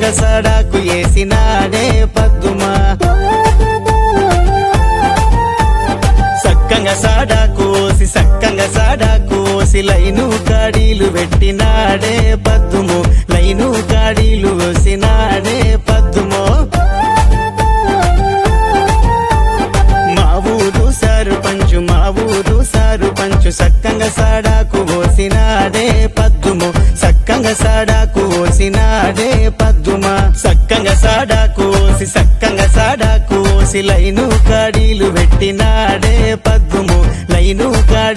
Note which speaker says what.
Speaker 1: సక్కంగా సాడాకు వేసినాడే పద్దుమా సక్కంగా సాడాకు ఓసి సక్కంగా సాడాకు ఓసి లైను గాడీలు పెట్టినాడే పద్దుము లైను గాడీలు ఓసినాడే పద్దుమో మా ఊరు సారు పంచు మా ఊరు సారు పంచు సక్కంగా సాడాకు ఓసినాడే పద్దుము సక్కంగా సాడాకు ఓసినాడే పద్దుమా సక్కంగా సాడాకు ఓసి సక్కంగా సాడాకు ఓసి లైను కాడీలు పెట్టినాడే పద్దుము లైను కాడీ